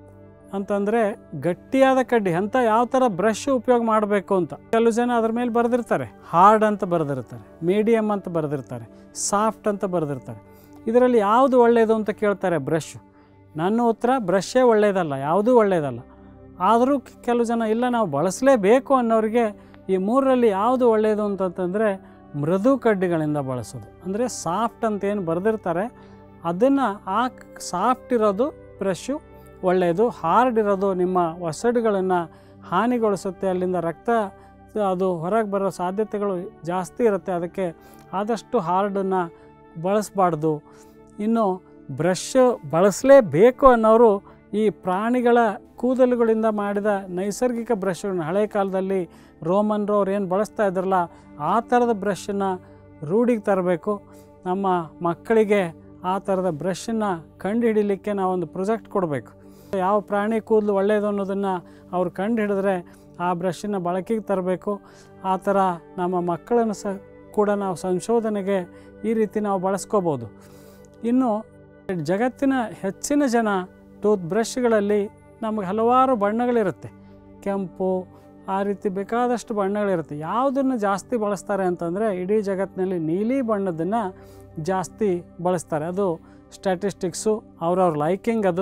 ಅಂತಂದರೆ ಗಟ್ಟಿಯಾದ ಕಡ್ಡಿ ಅಂತ ಯಾವ ಥರ ಬ್ರಷ್ ಉಪಯೋಗ ಮಾಡಬೇಕು ಅಂತ ಕೆಲವು ಜನ ಅದ್ರ ಮೇಲೆ ಬರೆದಿರ್ತಾರೆ ಹಾರ್ಡ್ ಅಂತ ಬರೆದಿರ್ತಾರೆ ಮೀಡಿಯಮ್ ಅಂತ ಬರೆದಿರ್ತಾರೆ ಸಾಫ್ಟ್ ಅಂತ ಬರೆದಿರ್ತಾರೆ ಇದರಲ್ಲಿ ಯಾವುದು ಒಳ್ಳೆಯದು ಅಂತ ಕೇಳ್ತಾರೆ ಬ್ರಷ್ ನನ್ನ ಉತ್ತರ ಬ್ರಷೇ ಒಳ್ಳೆಯದಲ್ಲ ಯಾವುದೂ ಒಳ್ಳೆಯದಲ್ಲ ಆದರೂ ಕೆಲವು ಜನ ಇಲ್ಲ ನಾವು ಬಳಸಲೇಬೇಕು ಅನ್ನೋರಿಗೆ ಈ ಮೂರರಲ್ಲಿ ಯಾವುದು ಒಳ್ಳೆಯದು ಅಂತಂತಂದರೆ ಮೃದು ಕಡ್ಡಿಗಳಿಂದ ಬಳಸೋದು ಅಂದರೆ ಸಾಫ್ಟ್ ಅಂತ ಏನು ಬರೆದಿರ್ತಾರೆ ಅದನ್ನು ಆ ಸಾಫ್ಟ್ ಇರೋದು ಬ್ರಷು ಒಳ್ಳೆಯದು ಹಾರ್ಡ್ ಇರೋದು ನಿಮ್ಮ ಒಸಡುಗಳನ್ನು ಹಾನಿಗೊಳಿಸುತ್ತೆ ಅಲ್ಲಿಂದ ರಕ್ತ ಅದು ಹೊರಗೆ ಬರೋ ಸಾಧ್ಯತೆಗಳು ಜಾಸ್ತಿ ಇರುತ್ತೆ ಅದಕ್ಕೆ ಆದಷ್ಟು ಹಾರ್ಡನ್ನು ಬಳಸಬಾರ್ದು ಇನ್ನು ಬ್ರಷ್ ಬಳಸಲೇಬೇಕು ಅನ್ನೋರು ಈ ಪ್ರಾಣಿಗಳ ಕೂದಲುಗಳಿಂದ ಮಾಡಿದ ನೈಸರ್ಗಿಕ ಬ್ರಷ್ಗಳನ್ನ ಹಳೆ ಕಾಲದಲ್ಲಿ ರೋಮನ್ರು ಅವ್ರು ಏನು ಬಳಸ್ತಾ ಇದ್ರಲ್ಲ ಆ ಥರದ ಬ್ರಷನ್ನು ರೂಢಿಗೆ ತರಬೇಕು ನಮ್ಮ ಮಕ್ಕಳಿಗೆ ಆ ಥರದ ಬ್ರಷನ್ನು ಕಂಡು ಹಿಡಿಲಿಕ್ಕೆ ನಾವೊಂದು ಪ್ರೊಜೆಕ್ಟ್ ಕೊಡಬೇಕು ಯಾವ ಪ್ರಾಣಿ ಕೂದಲು ಒಳ್ಳೆಯದು ಅನ್ನೋದನ್ನು ಅವ್ರು ಕಂಡು ಹಿಡಿದ್ರೆ ಆ ಬ್ರಷನ್ನು ಬಳಕೆಗೆ ತರಬೇಕು ಆ ಥರ ನಮ್ಮ ಮಕ್ಕಳನ್ನು ಸಹ ಕೂಡ ನಾವು ಸಂಶೋಧನೆಗೆ ಈ ರೀತಿ ನಾವು ಬಳಸ್ಕೋಬೋದು ಇನ್ನು ಜಗತ್ತಿನ ಹೆಚ್ಚಿನ ಜನ ಟೂತ್ ಬ್ರಷ್ಗಳಲ್ಲಿ ನಮಗೆ ಹಲವಾರು ಬಣ್ಣಗಳಿರುತ್ತೆ ಕೆಂಪು ಆ ರೀತಿ ಬೇಕಾದಷ್ಟು ಬಣ್ಣಗಳಿರುತ್ತೆ ಯಾವುದನ್ನು ಜಾಸ್ತಿ ಬಳಸ್ತಾರೆ ಅಂತಂದರೆ ಇಡೀ ಜಗತ್ತಿನಲ್ಲಿ ನೀಲಿ ಬಣ್ಣದನ್ನು ಜಾಸ್ತಿ ಬಳಸ್ತಾರೆ ಅದು ಸ್ಟ್ಯಾಟಿಸ್ಟಿಕ್ಸು ಅವ್ರವ್ರ ಲೈಕಿಂಗ್ ಅದು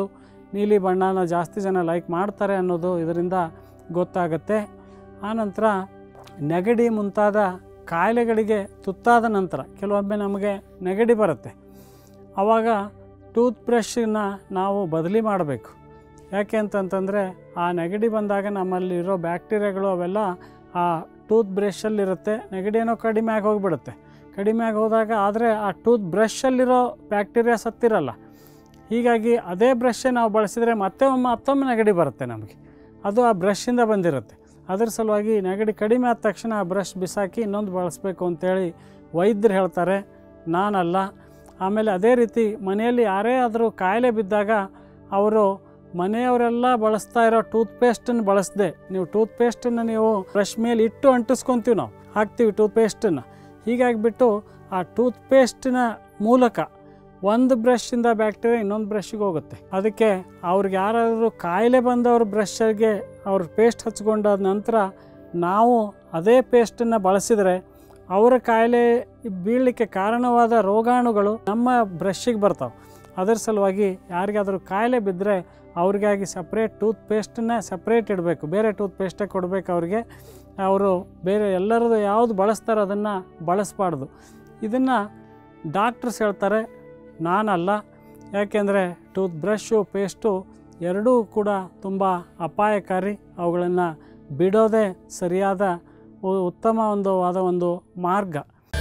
ನೀಲಿ ಬಣ್ಣನ ಜಾಸ್ತಿ ಜನ ಲೈಕ್ ಮಾಡ್ತಾರೆ ಅನ್ನೋದು ಇದರಿಂದ ಗೊತ್ತಾಗುತ್ತೆ ಆನಂತರ ನೆಗಡಿ ಮುಂತಾದ ಕಾಯಿಲೆಗಳಿಗೆ ತುತ್ತಾದ ನಂತರ ಕೆಲವೊಮ್ಮೆ ನಮಗೆ ನೆಗಡಿ ಬರುತ್ತೆ ಆವಾಗ ಟೂತ್ ಬ್ರಷನ್ನ ನಾವು ಬದಲಿ ಮಾಡಬೇಕು ಯಾಕೆ ಅಂತಂತಂದರೆ ಆ ನೆಗಡಿ ಬಂದಾಗ ನಮ್ಮಲ್ಲಿರೋ ಬ್ಯಾಕ್ಟೀರಿಯಾಗಳು ಅವೆಲ್ಲ ಆ ಟೂತ್ ಬ್ರಷಲ್ಲಿರುತ್ತೆ ನೆಗಡಿ ಏನೋ ಕಡಿಮೆ ಆಗಿ ಹೋಗಿಬಿಡುತ್ತೆ ಕಡಿಮೆ ಆಗಿ ಹೋದಾಗ ಆದರೆ ಆ ಟೂತ್ ಬ್ರಷಲ್ಲಿರೋ ಬ್ಯಾಕ್ಟೀರಿಯಾ ಸತ್ತಿರಲ್ಲ ಹೀಗಾಗಿ ಅದೇ ಬ್ರಷೇ ನಾವು ಬಳಸಿದರೆ ಮತ್ತೆ ಒಮ್ಮೆ ಮತ್ತೊಮ್ಮೆ ನೆಗಡಿ ಬರುತ್ತೆ ನಮಗೆ ಅದು ಆ ಬ್ರಷಿಂದ ಬಂದಿರುತ್ತೆ ಅದ್ರ ಸಲುವಾಗಿ ನೆಗಡಿ ಕಡಿಮೆ ಆದ ತಕ್ಷಣ ಆ ಬ್ರಷ್ ಬಿಸಾಕಿ ಇನ್ನೊಂದು ಬಳಸಬೇಕು ಅಂತೇಳಿ ವೈದ್ಯರು ಹೇಳ್ತಾರೆ ನಾನಲ್ಲ ಆಮೇಲೆ ಅದೇ ರೀತಿ ಮನೆಯಲ್ಲಿ ಯಾರೇ ಆದರೂ ಕಾಯಿಲೆ ಬಿದ್ದಾಗ ಅವರು ಮನೆಯವರೆಲ್ಲ ಬಳಸ್ತಾ ಇರೋ ಟೂತ್ಪೇಸ್ಟನ್ನು ಬಳಸದೆ ನೀವು ಟೂತ್ಪೇಸ್ಟನ್ನು ನೀವು ಬ್ರಷ್ ಮೇಲೆ ಇಟ್ಟು ಅಂಟಿಸ್ಕೊತೀವಿ ನಾವು ಹಾಕ್ತೀವಿ ಟೂತ್ಪೇಸ್ಟನ್ನು ಹೀಗಾಗಿಬಿಟ್ಟು ಆ ಟೂತ್ಪೇಸ್ಟಿನ ಮೂಲಕ ಒಂದು ಬ್ರಷಿಂದ ಬ್ಯಾಕ್ಟೀರಿಯಾ ಇನ್ನೊಂದು ಬ್ರಷ್ಗೆ ಹೋಗುತ್ತೆ ಅದಕ್ಕೆ ಅವ್ರಿಗೆ ಯಾರಾದರೂ ಕಾಯಿಲೆ ಬಂದವ್ರ ಬ್ರಷ್ಗೆ ಅವ್ರ ಪೇಸ್ಟ್ ಹಚ್ಕೊಂಡಾದ ನಂತರ ನಾವು ಅದೇ ಪೇಸ್ಟನ್ನು ಬಳಸಿದರೆ ಅವರ ಕಾಯಿಲೆ ಬೀಳಲಿಕ್ಕೆ ಕಾರಣವಾದ ರೋಗಾಣುಗಳು ನಮ್ಮ ಬ್ರಷ್ಷಿಗೆ ಬರ್ತಾವೆ ಅದರ ಸಲುವಾಗಿ ಯಾರಿಗಾದರೂ ಕಾಯಿಲೆ ಬಿದ್ದರೆ ಅವ್ರಿಗಾಗಿ ಸಪ್ರೇಟ್ ಟೂತ್ ಪೇಸ್ಟನ್ನ ಸಪ್ರೇಟ್ ಇಡಬೇಕು ಬೇರೆ ಟೂತ್ ಪೇಸ್ಟೇ ಕೊಡಬೇಕು ಅವ್ರಿಗೆ ಅವರು ಬೇರೆ ಎಲ್ಲರದು ಯಾವುದು ಬಳಸ್ತಾರೋ ಅದನ್ನು ಬಳಸಬಾರ್ದು ಇದನ್ನು ಡಾಕ್ಟ್ರಸ್ ಹೇಳ್ತಾರೆ ನಾನಲ್ಲ ಯಾಕೆಂದರೆ ಟೂತ್ ಬ್ರಷ್ಷು ಪೇಸ್ಟು ಎರಡೂ ಕೂಡ ತುಂಬ ಅಪಾಯಕಾರಿ ಅವುಗಳನ್ನು ಬಿಡೋದೇ ಸರಿಯಾದ ಉ- ಉತ್ತಮ ಒಂದು ಆದ ಒಂದು ಮಾರ್ಗ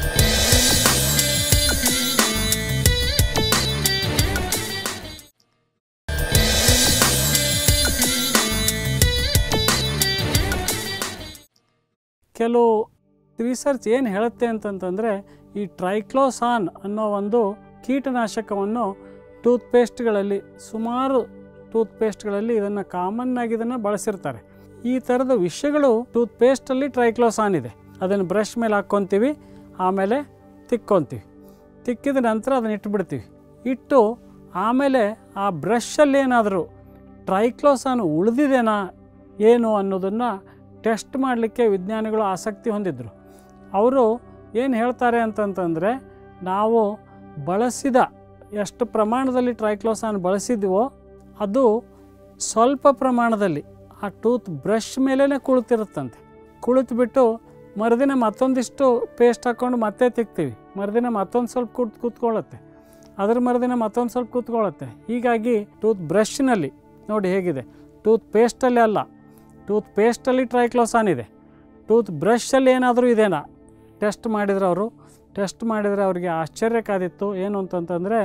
ಕೆಲವು ರಿಸರ್ಚ್ ಏನು ಹೇಳುತ್ತೆ ಅಂತಂತಂದರೆ ಈ ಟ್ರೈಕ್ಲೋಸಾನ್ ಅನ್ನೋ ಒಂದು ಕೀಟನಾಶಕವನ್ನು ಟೂತ್ಪೇಸ್ಟ್ಗಳಲ್ಲಿ ಸುಮಾರು ಟೂತ್ಪೇಸ್ಟ್ಗಳಲ್ಲಿ ಇದನ್ನು ಕಾಮನ್ ಆಗಿ ಇದನ್ನು ಬಳಸಿರ್ತಾರೆ ಈ ಥರದ ವಿಷಯಗಳು ಟೂತ್ಪೇಸ್ಟಲ್ಲಿ ಟ್ರೈಕ್ಲೋಸಾನ್ ಇದೆ ಅದನ್ನು ಬ್ರಷ್ ಮೇಲೆ ಹಾಕ್ಕೊತೀವಿ ಆಮೇಲೆ ತಿಕ್ಕೊತೀವಿ ತಿಕ್ಕಿದ ನಂತರ ಅದನ್ನ ಇಟ್ಬಿಡ್ತೀವಿ ಇಟ್ಟು ಆಮೇಲೆ ಆ ಬ್ರಷಲ್ಲಿ ಏನಾದರೂ ಟ್ರೈಕ್ಲೋಸಾನ್ ಉಳಿದಿದೆನಾ ಏನು ಅನ್ನೋದನ್ನು ಟೆಸ್ಟ್ ಮಾಡಲಿಕ್ಕೆ ವಿಜ್ಞಾನಿಗಳು ಆಸಕ್ತಿ ಹೊಂದಿದ್ರು ಅವರು ಏನು ಹೇಳ್ತಾರೆ ಅಂತಂತಂದರೆ ನಾವು ಬಳಸಿದ ಎಷ್ಟು ಪ್ರಮಾಣದಲ್ಲಿ ಟ್ರೈಕ್ಲೋಸಾನ್ ಬಳಸಿದ್ವೋ ಅದು ಸ್ವಲ್ಪ ಪ್ರಮಾಣದಲ್ಲಿ ಆ ಟೂತ್ ಬ್ರಷ್ ಮೇಲೇ ಕುಳಿತಿರುತ್ತಂತೆ ಕುಳಿತುಬಿಟ್ಟು ಮರುದಿನ ಮತ್ತೊಂದಿಷ್ಟು ಪೇಸ್ಟ್ ಹಾಕ್ಕೊಂಡು ಮತ್ತೆ ತಿಕ್ತೀವಿ ಮರುದಿನ ಮತ್ತೊಂದು ಸ್ವಲ್ಪ ಕೂತ್ ಕೂತ್ಕೊಳ್ಳುತ್ತೆ ಅದ್ರ ಮರುದಿನ ಮತ್ತೊಂದು ಸ್ವಲ್ಪ ಕೂತ್ಕೊಳ್ಳುತ್ತೆ ಹೀಗಾಗಿ ಟೂತ್ ಬ್ರಷ್ನಲ್ಲಿ ನೋಡಿ ಹೇಗಿದೆ ಟೂತ್ ಪೇಸ್ಟಲ್ಲಿ ಅಲ್ಲ ಟೂತ್ ಪೇಸ್ಟಲ್ಲಿ ಟ್ರೈಕ್ಲೋಸಾನ್ ಇದೆ ಟೂತ್ ಬ್ರಷಲ್ಲಿ ಏನಾದರೂ ಇದೆನಾ ಟೆಸ್ಟ್ ಮಾಡಿದ್ರು ಅವರು ಟೆಸ್ಟ್ ಮಾಡಿದರೆ ಅವರಿಗೆ ಆಶ್ಚರ್ಯ ಕಾದಿತ್ತು ಏನು ಅಂತಂತಂದರೆ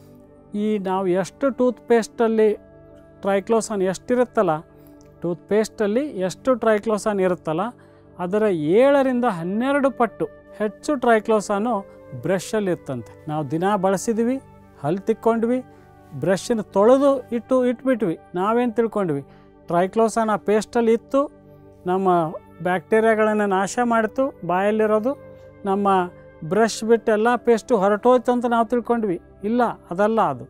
ಈ ನಾವು ಎಷ್ಟು ಟೂತ್ ಪೇಸ್ಟಲ್ಲಿ ಟ್ರೈಕ್ಲೋಸಾನ್ ಎಷ್ಟಿರುತ್ತಲ್ಲ ಟೂತ್ ಪೇಸ್ಟಲ್ಲಿ ಎಷ್ಟು ಟ್ರೈಕ್ಲೋಸಾನ್ ಇರುತ್ತಲ್ಲ ಅದರ ಏಳರಿಂದ ಹನ್ನೆರಡು ಪಟ್ಟು ಹೆಚ್ಚು ಟ್ರೈಕ್ಲೋಸಾನು ಬ್ರಷಲ್ಲಿ ಇರ್ತಂತೆ ನಾವು ದಿನ ಬಳಸಿದ್ವಿ ಹಲ್ಲು ತಿಕ್ಕೊಂಡ್ವಿ ಬ್ರಷನ್ನು ತೊಳೆದು ಇಟ್ಟು ಇಟ್ಬಿಟ್ವಿ ನಾವೇನು ತಿಳ್ಕೊಂಡ್ವಿ ಟ್ರೈಕ್ಲೋಸಾನ್ ಆ ಪೇಸ್ಟಲ್ಲಿ ಇತ್ತು ನಮ್ಮ ಬ್ಯಾಕ್ಟೀರಿಯಾಗಳನ್ನು ನಾಶ ಮಾಡಿತು ಬಾಯಲ್ಲಿರೋದು ನಮ್ಮ ಬ್ರಷ್ ಬಿಟ್ಟು ಎಲ್ಲ ಪೇಸ್ಟು ಹೊರಟೋಯ್ತು ಅಂತ ನಾವು ತಿಳ್ಕೊಂಡ್ವಿ ಇಲ್ಲ ಅದಲ್ಲ ಅದು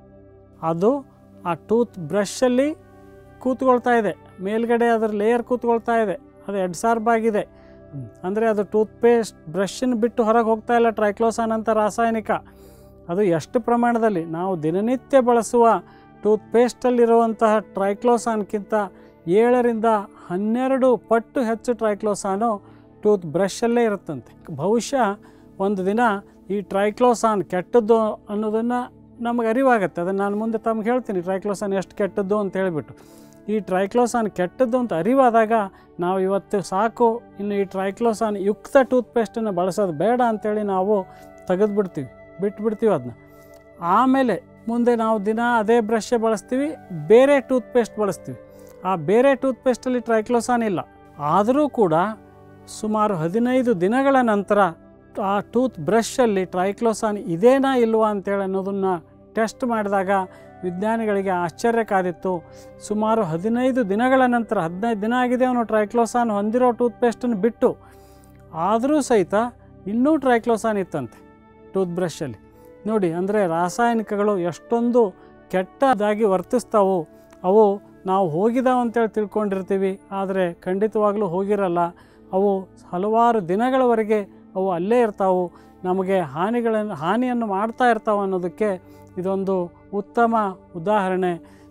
ಅದು ಆ ಟೂತ್ ಬ್ರಷಲ್ಲಿ ಕೂತ್ಕೊಳ್ತಾ ಇದೆ ಮೇಲ್ಗಡೆ ಅದರ ಲೇಯರ್ ಕೂತ್ಕೊಳ್ತಾ ಇದೆ ಅದು ಎಡ್ಸಾರ್ಬ್ ಆಗಿದೆ ಅಂದರೆ ಅದು ಟೂತ್ ಪೇಸ್ಟ್ ಬ್ರಷನ್ನು ಬಿಟ್ಟು ಹೊರಗೆ ಹೋಗ್ತಾ ಇಲ್ಲ ಟ್ರೈಕ್ಲೋಸಾನ್ ಅಂತ ರಾಸಾಯನಿಕ ಅದು ಎಷ್ಟು ಪ್ರಮಾಣದಲ್ಲಿ ನಾವು ದಿನನಿತ್ಯ ಬಳಸುವ ಟೂತ್ ಪೇಸ್ಟಲ್ಲಿರುವಂತಹ ಟ್ರೈಕ್ಲೋಸಾನ್ಗಿಂತ ಏಳರಿಂದ ಹನ್ನೆರಡು ಪಟ್ಟು ಹೆಚ್ಚು ಟ್ರೈಕ್ಲೋಸಾನು ಟೂತ್ ಬ್ರಷಲ್ಲೇ ಇರುತ್ತಂತೆ ಬಹುಶಃ ಒಂದು ದಿನ ಈ ಟ್ರೈಕ್ಲೋಸಾನ್ ಕೆಟ್ಟದ್ದು ಅನ್ನೋದನ್ನು ನಮಗೆ ಅರಿವಾಗುತ್ತೆ ಅದನ್ನು ನಾನು ಮುಂದೆ ತಮ್ಗೆ ಹೇಳ್ತೀನಿ ಟ್ರೈಕ್ಲೋಸಾನ್ ಎಷ್ಟು ಕೆಟ್ಟದ್ದು ಅಂತ ಹೇಳಿಬಿಟ್ಟು ಈ ಟ್ರೈಕ್ಲೋಸಾನ್ ಕೆಟ್ಟದ್ದು ಅಂತ ಅರಿವಾದಾಗ ನಾವು ಇವತ್ತು ಸಾಕು ಇನ್ನು ಈ ಟ್ರೈಕ್ಲೋಸಾನ್ ಯುಕ್ತ ಟೂತ್ಪೇಸ್ಟನ್ನು ಬಳಸೋದು ಬೇಡ ಅಂತೇಳಿ ನಾವು ತೆಗೆದುಬಿಡ್ತೀವಿ ಬಿಟ್ಬಿಡ್ತೀವಿ ಅದನ್ನ ಆಮೇಲೆ ಮುಂದೆ ನಾವು ದಿನ ಅದೇ ಬ್ರಷೇ ಬಳಸ್ತೀವಿ ಬೇರೆ ಟೂತ್ಪೇಸ್ಟ್ ಬಳಸ್ತೀವಿ ಆ ಬೇರೆ ಟೂತ್ಪೇಸ್ಟಲ್ಲಿ ಟ್ರೈಕ್ಲೋಸಾನ್ ಇಲ್ಲ ಆದರೂ ಕೂಡ ಸುಮಾರು ಹದಿನೈದು ದಿನಗಳ ನಂತರ ಆ ಟೂತ್ ಬ್ರಷಲ್ಲಿ ಟ್ರೈಕ್ಲೋಸಾನ್ ಇದೇನಾ ಇಲ್ವಾ ಅಂತೇಳಿ ಅನ್ನೋದನ್ನು ಟೆಸ್ಟ್ ಮಾಡಿದಾಗ ವಿಜ್ಞಾನಿಗಳಿಗೆ ಆಶ್ಚರ್ಯ ಕಾದಿತ್ತು ಸುಮಾರು ಹದಿನೈದು ದಿನಗಳ ನಂತರ ಹದಿನೈದು ದಿನ ಆಗಿದೆ ಅವನು ಟ್ರೈಕ್ಲೋಸಾನ್ ಹೊಂದಿರೋ ಟೂತ್ಪೇಸ್ಟನ್ನು ಬಿಟ್ಟು ಆದರೂ ಸಹಿತ ಇನ್ನೂ ಟ್ರೈಕ್ಲೋಸಾನ್ ಇತ್ತಂತೆ ಟೂತ್ ಬ್ರಷಲ್ಲಿ ನೋಡಿ ಅಂದರೆ ರಾಸಾಯನಿಕಗಳು ಎಷ್ಟೊಂದು ಕೆಟ್ಟದಾಗಿ ವರ್ತಿಸ್ತಾವು ಅವು ನಾವು ಹೋಗಿದಾವ ಅಂತೇಳಿ ತಿಳ್ಕೊಂಡಿರ್ತೀವಿ ಆದರೆ ಖಂಡಿತವಾಗ್ಲೂ ಹೋಗಿರಲ್ಲ ಅವು ಹಲವಾರು ದಿನಗಳವರೆಗೆ ಅವು ಅಲ್ಲೇ ಇರ್ತಾವು ನಮಗೆ ಹಾನಿಗಳನ್ನು ಹಾನಿಯನ್ನು ಮಾಡ್ತಾ ಇರ್ತಾವೆ ಅನ್ನೋದಕ್ಕೆ ಇದೊಂದು ಉತ್ತಮ ಉದಾಹರಣೆ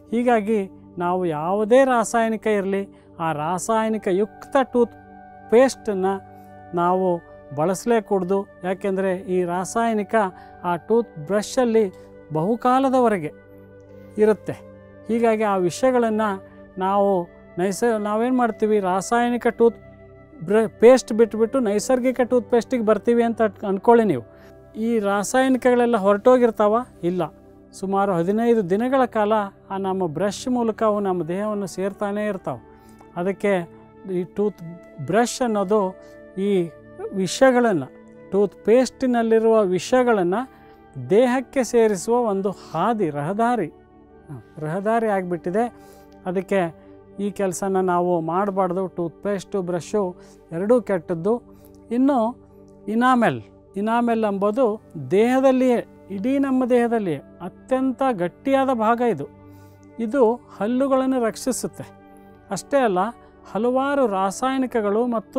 ಹೀಗಾಗಿ ನಾವು ಯಾವುದೇ ರಾಸಾಯನಿಕ ಇರಲಿ ಆ ರಾಸಾಯನಿಕ ಯುಕ್ತ ಟೂತ್ ಪೇಸ್ಟನ್ನು ನಾವು ಬಳಸಲೇ ಕೂಡ್ದು ಯಾಕೆಂದರೆ ಈ ರಾಸಾಯನಿಕ ಆ ಟೂತ್ ಬ್ರಷಲ್ಲಿ ಬಹುಕಾಲದವರೆಗೆ ಇರುತ್ತೆ ಹೀಗಾಗಿ ಆ ವಿಷಯಗಳನ್ನು ನಾವು ನೈಸ ನಾವೇನು ಮಾಡ್ತೀವಿ ರಾಸಾಯನಿಕ ಟೂತ್ ಬ್ರ ಪೇಸ್ಟ್ ಬಿಟ್ಬಿಟ್ಟು ನೈಸರ್ಗಿಕ ಟೂತ್ ಪೇಸ್ಟಿಗೆ ಬರ್ತೀವಿ ಅಂತ ಅಟ್- ಅಂದ್ಕೊಳ್ಳಿ ನೀವು ಈ ರಾಸಾಯನಿಕಗಳೆಲ್ಲ ಹೊರಟೋಗಿರ್ತಾವ ಇಲ್ಲ ಸುಮಾರು ಹದಿನೈದು ದಿನಗಳ ಕಾಲ ಆ ನಮ್ಮ ಬ್ರಷ್ ಮೂಲಕ ಅವು ನಮ್ಮ ದೇಹವನ್ನು ಸೇರ್ತಾನೇ ಇರ್ತಾವೆ ಅದಕ್ಕೆ ಈ ಟೂತ್ ಬ್ರಷ್ ಅನ್ನೋದು ಈ ವಿಷಗಳನ್ನು ಟೂತ್ ಪೇಸ್ಟಿನಲ್ಲಿರುವ ವಿಷಗಳನ್ನು ದೇಹಕ್ಕೆ ಸೇರಿಸುವ ಒಂದು ಹಾದಿ ರಹದಾರಿ ಹ, ರಹದಾರಿ ಆಗಿಬಿಟ್ಟಿದೆ ಅದಕ್ಕೆ ಈ ಕೆಲಸನ ನಾವು ಮಾಡಬಾರ್ದು ಟೂತ್ ಪೇಸ್ಟು ಬ್ರಷು ಎರಡೂ ಕೆಟ್ಟದ್ದು ಇನ್ನು ಇನಾಮೆಲ್ ಇನಾಮೆಲ್ ಎಂಬುದು ದೇಹದಲ್ಲಿಯೇ ಇಡೀ ನಮ್ಮ ದೇಹದಲ್ಲಿ ಅತ್ಯಂತ ಗಟ್ಟಿಯಾದ ಭಾಗ ಇದು ಇದು ಹಲ್ಲುಗಳನ್ನು ರಕ್ಷಿಸುತ್ತೆ ಅಷ್ಟೇ ಅಲ್ಲ ಹಲವಾರು ರಾಸಾಯನಿಕಗಳು ಮತ್ತು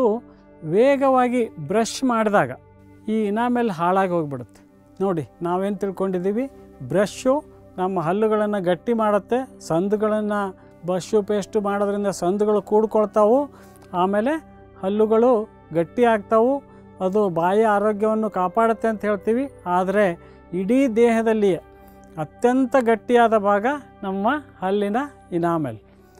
ವೇಗವಾಗಿ ಬ್ರಷ್ ಮಾಡಿದಾಗ ಈ ಇನಾಮೆಲ್ ಹಾಳಾಗಿ ಹೋಗಿಬಿಡುತ್ತೆ ನೋಡಿ ನಾವೇನು ತಿಳ್ಕೊಂಡಿದ್ದೀವಿ ಬ್ರಷ್ಷು ನಮ್ಮ ಹಲ್ಲುಗಳನ್ನು ಗಟ್ಟಿ ಮಾಡುತ್ತೆ ಸಂದುಗಳನ್ನು ಬ್ರಷ್ಷು ಪೇಸ್ಟು ಮಾಡೋದ್ರಿಂದ ಸಂದುಗಳು ಕೂಡ್ಕೊಳ್ತಾವು ಆಮೇಲೆ ಹಲ್ಲುಗಳು ಗಟ್ಟಿ ಆಗ್ತಾವು ಅದು ಬಾಯಿ ಆರೋಗ್ಯವನ್ನು ಕಾಪಾಡುತ್ತೆ ಅಂತ ಹೇಳ್ತೀವಿ ಆದರೆ ಇಡೀ ದೇಹದಲ್ಲಿ ಅತ್ಯಂತ ಗಟ್ಟಿಯಾದ ಭಾಗ ನಮ್ಮ ಹಲ್ಲಿನ ಇನಾಮೆಲ್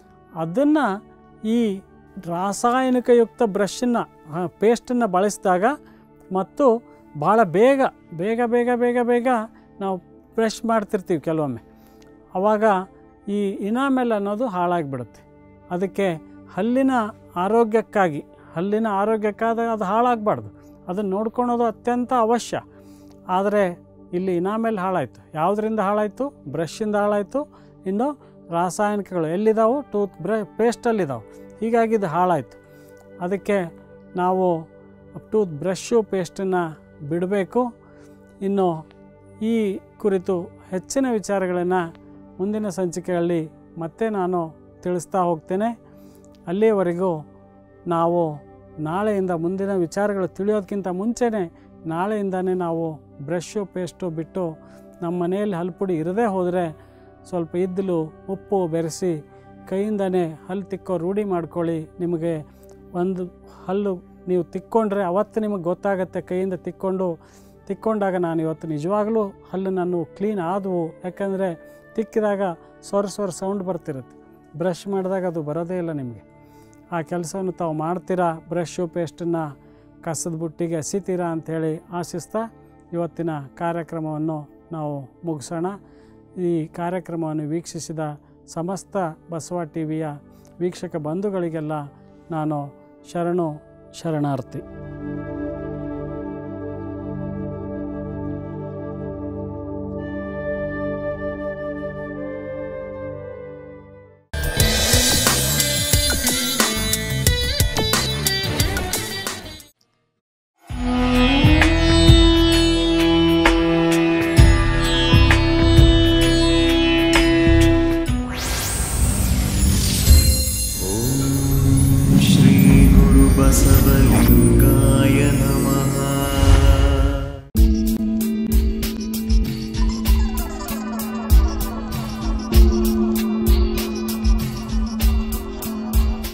ಅದನ್ನು ಈ ರಾಸಾಯನಿಕಯುಕ್ತ ಬ್ರಷನ್ನು ಪೇಸ್ಟನ್ನು ಬಳಸಿದಾಗ ಮತ್ತು ಭಾಳ ಬೇಗ ಬೇಗ ಬೇಗ ಬೇಗ ಬೇಗ ನಾವು ಬ್ರಷ್ ಮಾಡ್ತಿರ್ತೀವಿ ಕೆಲವೊಮ್ಮೆ ಆವಾಗ ಈ ಇನಾಮೆಲ್ ಅನ್ನೋದು ಹಾಳಾಗಿಬಿಡುತ್ತೆ ಅದಕ್ಕೆ ಹಲ್ಲಿನ ಆರೋಗ್ಯಕ್ಕಾಗಿ ಹಲ್ಲಿನ ಆರೋಗ್ಯಕ್ಕಾದಾಗ ಅದು ಹಾಳಾಗಬಾರ್ದು ಅದನ್ನು ನೋಡ್ಕೊಳೋದು ಅತ್ಯಂತ ಅವಶ್ಯ ಆದರೆ ಇಲ್ಲಿ ಇನಾಮೆಲ್ ಹಾಳಾಯಿತು ಯಾವುದರಿಂದ ಹಾಳಾಯಿತು ಬ್ರಷಿಂದ ಹಾಳಾಯಿತು ಇನ್ನು ರಾಸಾಯನಿಕಗಳು ಎಲ್ಲಿದ್ದಾವೆ ಟೂತ್ ಬ್ರ ಪೇಸ್ಟಲ್ಲಿದ್ದಾವೆ ಹೀಗಾಗಿ ಇದು ಹಾಳಾಯಿತು ಅದಕ್ಕೆ ನಾವು ಟೂತ್ ಬ್ರಷ್ಷು ಪೇಸ್ಟನ್ನು ಬಿಡಬೇಕು ಇನ್ನು ಈ ಕುರಿತು ಹೆಚ್ಚಿನ ವಿಚಾರಗಳನ್ನು ಮುಂದಿನ ಸಂಚಿಕೆಯಲ್ಲಿ ಮತ್ತೆ ನಾನು ತಿಳಿಸ್ತಾ ಹೋಗ್ತೇನೆ ಅಲ್ಲಿಯವರೆಗೂ ನಾವು ನಾಳೆಯಿಂದ ಮುಂದಿನ ವಿಚಾರಗಳು ತಿಳಿಯೋದಕ್ಕಿಂತ ಮುಂಚೆನೇ ನಾಳೆಯಿಂದನೇ ನಾವು ಬ್ರಷ್ಷು ಪೇಸ್ಟು ಬಿಟ್ಟು ನಮ್ಮ ಮನೆಯಲ್ಲಿ ಹಲ್ಪುಡಿ ಇರದೇ ಹೋದರೆ ಸ್ವಲ್ಪ ಇದ್ದಲು ಉಪ್ಪು ಬೆರೆಸಿ ಕೈಯಿಂದನೇ ಹಲ್ಲು ತಿಕ್ಕೋ ರೂಢಿ ಮಾಡ್ಕೊಳ್ಳಿ ನಿಮಗೆ ಒಂದು ಹಲ್ಲು ನೀವು ತಿಕ್ಕೊಂಡ್ರೆ ಅವತ್ತು ನಿಮಗೆ ಗೊತ್ತಾಗತ್ತೆ ಕೈಯಿಂದ ತಿಕ್ಕೊಂಡು ತಿಕ್ಕೊಂಡಾಗ ನಾನು ಇವತ್ತು ನಿಜವಾಗಲೂ ಹಲ್ಲು ನಾನು ಕ್ಲೀನ್ ಆದವು ಯಾಕಂದರೆ ತಿಕ್ಕಿದಾಗ ಸ್ವರ ಸ್ವರ ಸೌಂಡ್ ಬರ್ತಿರುತ್ತೆ ಬ್ರಷ್ ಮಾಡಿದಾಗ ಅದು ಬರೋದೇ ಇಲ್ಲ ನಿಮಗೆ ಆ ಕೆಲಸವನ್ನು ತಾವು ಮಾಡ್ತೀರಾ ಬ್ರಷ್ಷು ಪೇಸ್ಟನ್ನು ಕಸದ ಬುಟ್ಟಿಗೆ ಎಸಿತೀರಾ ಅಂಥೇಳಿ ಆಶಿಸ್ತಾ ಇವತ್ತಿನ ಕಾರ್ಯಕ್ರಮವನ್ನು ನಾವು ಮುಗಿಸೋಣ ಈ ಕಾರ್ಯಕ್ರಮವನ್ನು ವೀಕ್ಷಿಸಿದ ಸಮಸ್ತ ಬಸವ ಟಿ ವಿಯ ವೀಕ್ಷಕ ಬಂಧುಗಳಿಗೆಲ್ಲ ನಾನು ಶರಣು ಶರಣಾರ್ಥಿ